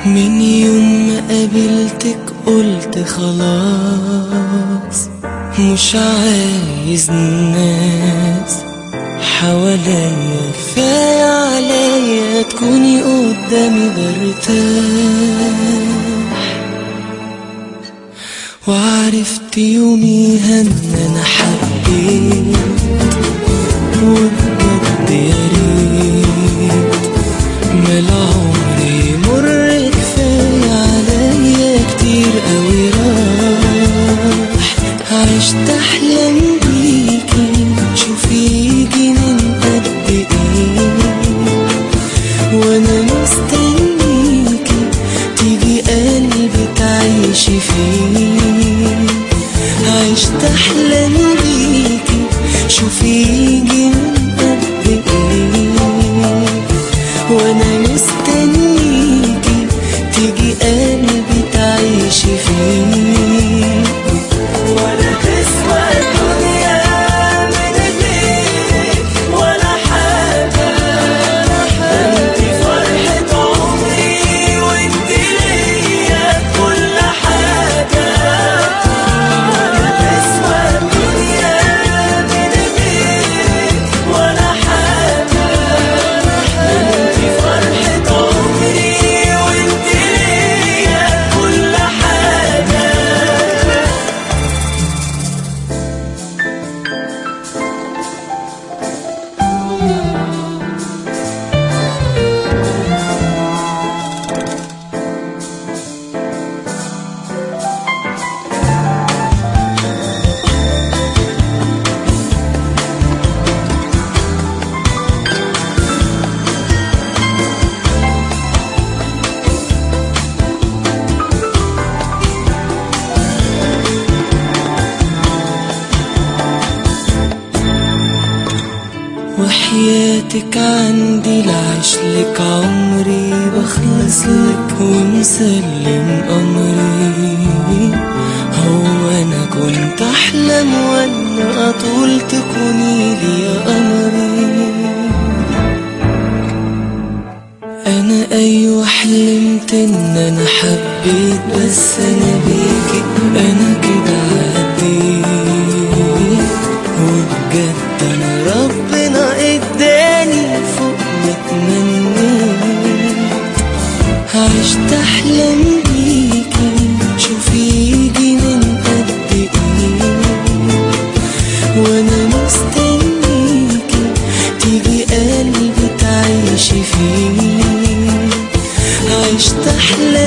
من يوم ما قابلتك قلت خلاص مش عايز ناس حواليا كفاية عليا تكوني قدامي برتاح وعرفت يوميها ان انا حبيت وبجد يا ريت ما العمر يمر كفاية عليا كتير قوي راح عشت احلام بيكي شوفي يجي من قد ايه وانا مستنيكي تيجي قلبي تعيشي فيه عشت احلام بيكي شوفي يجي من قد ايه وانا مستنيكي تيجي قلبي تعيشي فيه ولا تسوى الدنيا من غيرك ولا حاجة انت فرحة عمري وانت ليا كل حاجة ولا تسوى الدنيا من غيرك ولا حاجة انت فرحة عمري وانت ليا كل حاجة وحياتك عندي لعيش لك عمري بخلص لك ومسلم أمري هو أنا كنت أحلم ولا أطول تكوني لي يا قمري انا ايوه حلمت ان انا حبيت بس انا بيكي انا كده عديت وبجد انا ربنا اداني فوق ما اتمنيت عشت احلام بيكي شوفي يجي من قد ايه وانا مستنيكي تيجي قلبي تعيشي فيه عشت احلام